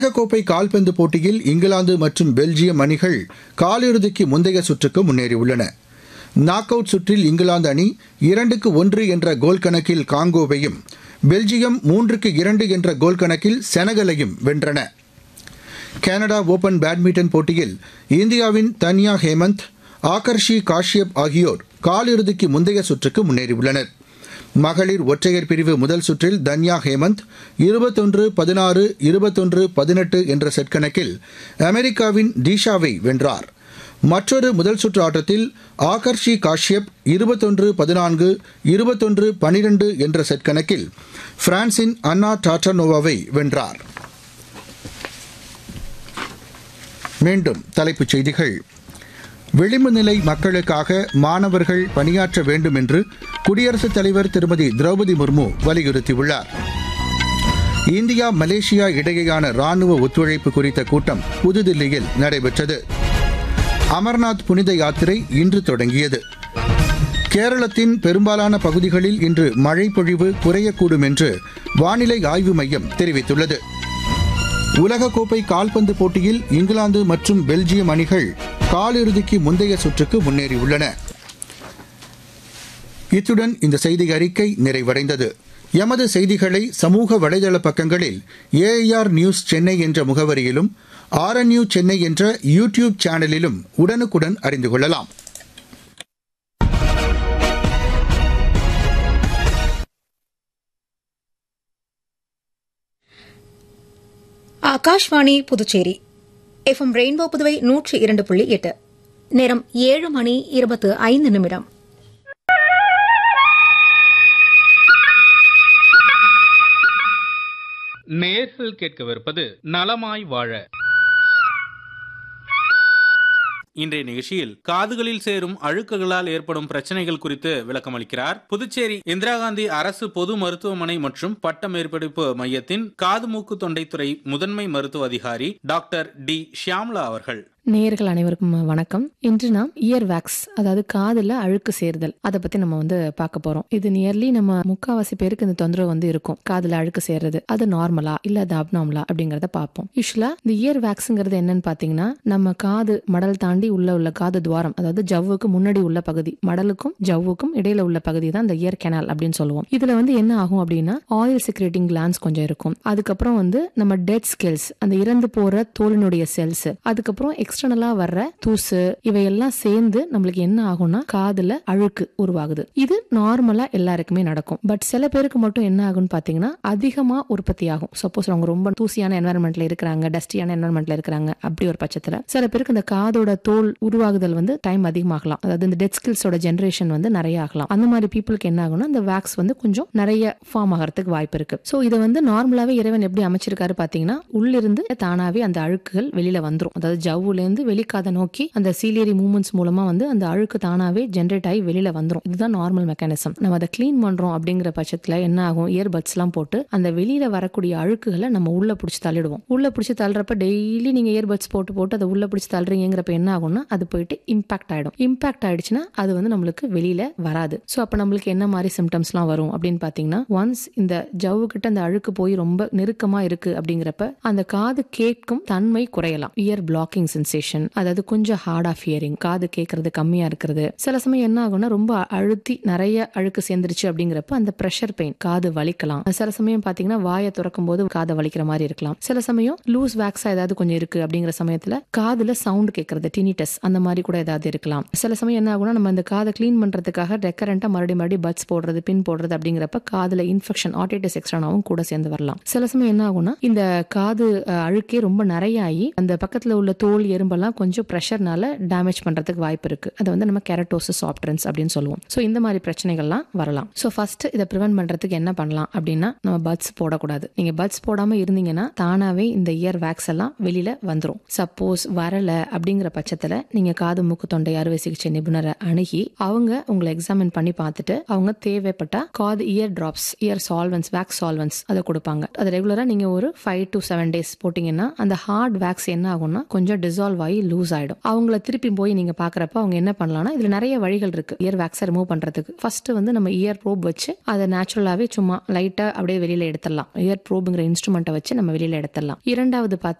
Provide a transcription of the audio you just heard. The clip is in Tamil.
உலகக்கோப்பை கால்பந்து போட்டியில் இங்கிலாந்து மற்றும் பெல்ஜியம் அணிகள் காலிறுதிக்கு முந்தைய சுற்றுக்கு முன்னேறியுள்ளன நாக் அவுட் சுற்றில் இங்கிலாந்து அணி இரண்டுக்கு ஒன்று என்ற கோல் கணக்கில் காங்கோவையும் பெல்ஜியம் மூன்றுக்கு இரண்டு என்ற கோல் கணக்கில் செனகலையும் வென்றன கனடா ஓபன் பேட்மிண்டன் போட்டியில் இந்தியாவின் தன்யா ஹேமந்த் ஆகர்ஷி காஷ்யப் ஆகியோர் காலிறுதிக்கு முந்தைய சுற்றுக்கு முன்னேறியுள்ளனர் மகளிர் ஒற்றையர் பிரிவு முதல் சுற்றில் தன்யா ஹேமந்த் இருபத்தொன்று பதினாறு இருபத்தொன்று பதினெட்டு என்ற செட் கணக்கில் அமெரிக்காவின் டீஷாவை வென்றார் மற்றொரு முதல் சுற்று ஆட்டத்தில் ஆகர்ஷி காஷ்யப் இருபத்தொன்று பதினான்கு இருபத்தொன்று பனிரெண்டு என்ற செட் கணக்கில் பிரான்சின் அன்னா டாட்டானோவாவை வென்றார் மீண்டும் தலைப்புச் செய்திகள் விளிம்பு நிலை மக்களுக்காக மாணவர்கள் பணியாற்ற வேண்டும் என்று குடியரசுத் தலைவர் திருமதி திரௌபதி முர்மு வலியுறுத்தியுள்ளார் இந்தியா மலேசியா இடையேயான ராணுவ ஒத்துழைப்பு குறித்த கூட்டம் புதுதில்லியில் நடைபெற்றது அமர்நாத் புனித யாத்திரை இன்று தொடங்கியது கேரளத்தின் பெரும்பாலான பகுதிகளில் இன்று மழை பொழிவு குறையக்கூடும் என்று வானிலை ஆய்வு மையம் தெரிவித்துள்ளது உலகக்கோப்பை கால்பந்து போட்டியில் இங்கிலாந்து மற்றும் பெல்ஜியம் அணிகள் காலிறுதிக்கு முந்தைய சுற்றுக்கு முன்னேறியுள்ளன இத்துடன் இந்த செய்தி அறிக்கை நிறைவடைந்தது எமது செய்திகளை சமூக வலைதள பக்கங்களில் ஏஐஆர் நியூஸ் சென்னை என்ற முகவரியிலும் ஆர்என்யூ சென்னை என்ற யூ டியூப் சேனலிலும் உடனுக்குடன் அறிந்து கொள்ளலாம் ஆகாஷ்வாணி புதுச்சேரி எஃப்எம் ரெயின்போ புதுவை நூற்றி இரண்டு புள்ளி எட்டு நேரம் ஏழு மணி இருபத்து ஐந்து நிமிடம் நேர்கள் கேட்கவிருப்பது நலமாய் வாழ இன்றைய நிகழ்ச்சியில் காதுகளில் சேரும் அழுக்குகளால் ஏற்படும் பிரச்சனைகள் குறித்து விளக்கமளிக்கிறார் புதுச்சேரி இந்திரா காந்தி அரசு பொது மருத்துவமனை மற்றும் பட்ட மேற்படிப்பு மையத்தின் காது மூக்கு தொண்டைத்துறை முதன்மை மருத்துவ அதிகாரி டாக்டர் டி ஷியாம்லா அவர்கள் நேயர்கள் அனைவருக்கும் வணக்கம் இன்று நாம் இயர் வேக்ஸ் அதாவது காதுல அழுக்கு சேர்தல் அதை பத்தி நம்ம வந்து பார்க்க போறோம் இது நியர்லி நம்ம முக்காவாசி பேருக்கு இந்த தொந்தரவு வந்து இருக்கும் காதுல அழுக்கு சேர்றது அது நார்மலா இல்ல அது அப்நார்மலா அப்படிங்கறத பார்ப்போம் யூஸ்வலா இந்த இயர் வேக்ஸ்ங்கிறது என்னன்னு பாத்தீங்கன்னா நம்ம காது மடல் தாண்டி உள்ள உள்ள காது துவாரம் அதாவது ஜவ்வுக்கு முன்னாடி உள்ள பகுதி மடலுக்கும் ஜவ்வுக்கும் இடையில உள்ள பகுதி தான் இந்த இயர் கெனால் அப்படின்னு சொல்லுவோம் இதுல வந்து என்ன ஆகும் அப்படின்னா ஆயில் செக்ரேட்டிங் கிளான்ஸ் கொஞ்சம் இருக்கும் அதுக்கப்புறம் வந்து நம்ம டெட் ஸ்கெல்ஸ் அந்த இறந்து போற தோலினுடைய செல்ஸ் அதுக்கப்புறம் எக்ஸ்டர்னலா வர்ற தூசு இவையெல்லாம் சேர்ந்து நம்மளுக்கு என்ன ஆகும்னா காதுல அழுக்கு உருவாகுது இது நார்மலா எல்லாருக்குமே நடக்கும் பட் சில பேருக்கு மட்டும் என்ன ஆகும்னு பாத்தீங்கன்னா அதிகமா உற்பத்தி ஆகும் சப்போஸ் அவங்க ரொம்ப தூசியான என்வரன்மெண்ட்ல இருக்கிறாங்க டஸ்டியான என்வரன்மெண்ட்ல இருக்கிறாங்க அப்படி ஒரு பட்சத்துல சில பேருக்கு இந்த காதோட தோல் உருவாகுதல் வந்து டைம் அதிகமாகலாம் அதாவது இந்த டெட் ஸ்கில்ஸோட ஜென்ரேஷன் வந்து நிறைய ஆகலாம் அந்த மாதிரி பீப்புளுக்கு என்ன ஆகும்னா இந்த வேக்ஸ் வந்து கொஞ்சம் நிறைய ஃபார்ம் ஆகிறதுக்கு வாய்ப்பு இருக்கு சோ இதை வந்து நார்மலாவே இறைவன் எப்படி அமைச்சிருக்காரு பாத்தீங்கன்னா உள்ளிருந்து தானாவே அந்த அழுக்குகள் வெளியில வந்துரும் அதாவது ஜவ்வுல இருந்து வெளிக்காத நோக்கி அந்த சீலியரி மூவ்மெண்ட்ஸ் மூலமா வந்து அந்த அழுக்கு தானாவே ஜென்ரேட் ஆகி வெளியில வந்துரும் இதுதான் நார்மல் மெக்கானிசம் நம்ம அதை கிளீன் பண்றோம் அப்படிங்கிற பட்சத்துல என்ன ஆகும் இயர்பட்ஸ் எல்லாம் போட்டு அந்த வெளியில வரக்கூடிய அழுக்குகளை நம்ம உள்ள பிடிச்சி தள்ளிடுவோம் உள்ள பிடிச்சி தள்ளுறப்ப டெய்லி நீங்க இயர்பட்ஸ் போட்டு போட்டு அதை உள்ள பிடிச்சி தள்ளுறீங்கிறப்ப என்ன ஆகும்னா அது போயிட்டு இம்பாக்ட் ஆயிடும் இம்பாக்ட் ஆயிடுச்சுன்னா அது வந்து நம்மளுக்கு வெளியில வராது ஸோ அப்ப நம்மளுக்கு என்ன மாதிரி சிம்டம்ஸ்லாம் வரும் அப்படின்னு பாத்தீங்கன்னா ஒன்ஸ் இந்த ஜவ்வு கிட்ட அந்த அழுக்கு போய் ரொம்ப நெருக்கமா இருக்கு அப்படிங்கிறப்ப அந்த காது கேட்கும் தன்மை குறையலாம் இயர் பிளாக்கிங் சென்சேஷன் அதாவது கொஞ்சம் ஹார்ட் ஆஃப் ஹியரிங் காது கேட்கறது கம்மியா இருக்கிறது சில சமயம் என்ன ஆகும்னா ரொம்ப அழுத்தி நிறைய அழுக்கு சேர்ந்துருச்சு அப்படிங்கிறப்ப அந்த ப்ரெஷர் பெயின் காது வலிக்கலாம் சில சமயம் பாத்தீங்கன்னா வாயை திறக்கும் போது காதை வலிக்கிற மாதிரி இருக்கலாம் சில சமயம் லூஸ் வேக்ஸா ஏதாவது கொஞ்சம் இருக்கு அப்படிங்கிற சமயத்துல காதுல சவுண்ட் கேட்கறது டினிட்டஸ் அந்த மாதிரி கூட ஏதாவது இருக்கலாம் சில சமயம் என்ன ஆகும்னா நம்ம அந்த காதை கிளீன் பண்றதுக்காக ரெக்கரண்டா மறுபடியும் மறுபடியும் பட்ஸ் போடுறது பின் போடுறது அப்படிங்கிறப்ப காதுல இன்ஃபெக்ஷன் ஆட்டிட்டிஸ் எக்ஸ்ட்ரானாவும் கூட சேர்ந்து வரலாம் சில சமயம் என்ன ஆகும்னா இந்த காது அஹ், அழுக்கே ரொம்ப நிறைய ஆகி அந்த பக்கத்துல உள்ள தோல் எறும்பெல்லாம் கொஞ்சம் ப்ரெஷர்னால டேமேஜ் பண்றதுக்கு வாய்ப்பு இருக்கு அதை வந்து நம்ம கெரட்டோசிஸ் ஆப்டரன்ஸ் அப்படின்னு சொல்லுவோம் ஸோ இந்த மாதிரி பிரச்சனைகள்லாம் வரலாம் ஸோ ஃபர்ஸ்ட் இதை ப்ரிவென்ட் பண்றதுக்கு என்ன பண்ணலாம் அப்படின்னா நம்ம பட்ஸ் போடக்கூடாது நீங்க பட்ஸ் போடாம இருந்தீங்கன்னா தானாவே இந்த இயர் வேக்ஸ் எல்லாம் வெளியில வந்துரும் சப்போஸ் வரல அப்படிங்கிற பட்சத்துல நீங்க காது மூக்கு தொண்டை அறுவை சிகிச்சை நிபுணரை அணுகி அவங்க உங்களை எக்ஸாமின் பண்ணி பார்த்துட்டு அவங்க தேவைப்பட்டா காது ear drops ear solvents wax solvents அதை கொடுப்பாங்க அது ரெகுலரா நீங்க ஒரு ஃபைவ் டு செவன் டேஸ் போட்டீங்கன்னா அந்த ஹார்ட் வேக்ஸ் என்ன ஆகும்னா கொஞ்சம் டிசால்வ் டிசால்வ் ஆகி லூஸ் ஆயிடும் அவங்கள திருப்பி போய் நீங்க பாக்குறப்ப அவங்க என்ன பண்ணலாம்னா இதுல நிறைய வழிகள் இருக்கு இயர் வேக்ஸை ரிமூவ் பண்றதுக்கு ஃபர்ஸ்ட் வந்து நம்ம இயர் ப்ரோப் வச்சு அதை நேச்சுரலாவே சும்மா லைட்டா அப்படியே வெளியில எடுத்துடலாம் இயர் ப்ரோபுங்கிற இன்ஸ்ட்ருமெண்ட்டை வச்சு நம்ம வெளியில எடுத்துடலாம் இரண்டாவது